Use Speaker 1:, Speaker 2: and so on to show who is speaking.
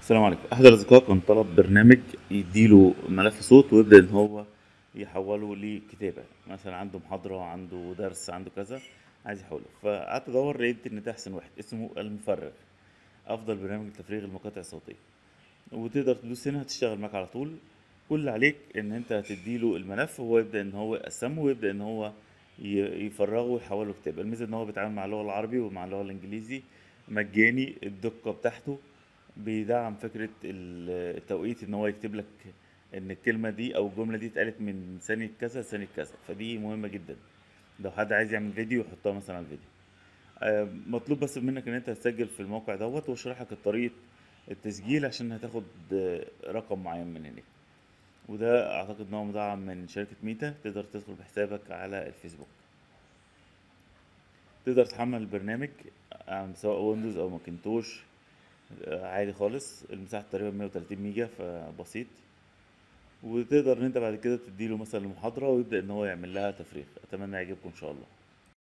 Speaker 1: السلام عليكم احد الاصدقاء كان طلب برنامج يديله ملف صوت ويبدا ان هو يحوله لكتابه مثلا عنده محاضره عنده درس عنده كذا عايز يحوله فقعدت ادور لقيت ان ده احسن واحد اسمه المفرغ افضل برنامج لتفريغ المقاطع الصوتيه وتقدر تدوس هنا هتشتغل معاك على طول كل اللي عليك ان انت هتديله الملف وهو يبدا ان هو يقسمه ويبدا ان هو ي- يفرغه ويحوله كتابه الميزه ان هو بيتعامل مع اللغه العربي ومع اللغه الانجليزي مجاني الدقه بتاعته بيدعم فكرة ال- التوقيت ان هو يكتب لك ان الكلمة دي او الجملة دي اتقالت من ثانية كذا لثانية كذا فدي مهمة جدا لو حد عايز يعمل فيديو يحطها مثلا على الفيديو آه، مطلوب بس منك ان انت تسجل في الموقع دوت واشرح لك طريقة التسجيل عشان هتاخد آه، رقم معين من هناك وده اعتقد ان هو مدعم من شركة ميتا تقدر تدخل بحسابك على الفيسبوك تقدر تحمل البرنامج آه، سواء ويندوز او ماكنتوش آه، عادي خالص المساحة تقريبا 130 ميجا فبسيط وتقدر ان انت بعد كده تديله مثلا المحاضرة ويبدأ ان هو يعمل لها تفريغ اتمنى يعجبكم ان شاء الله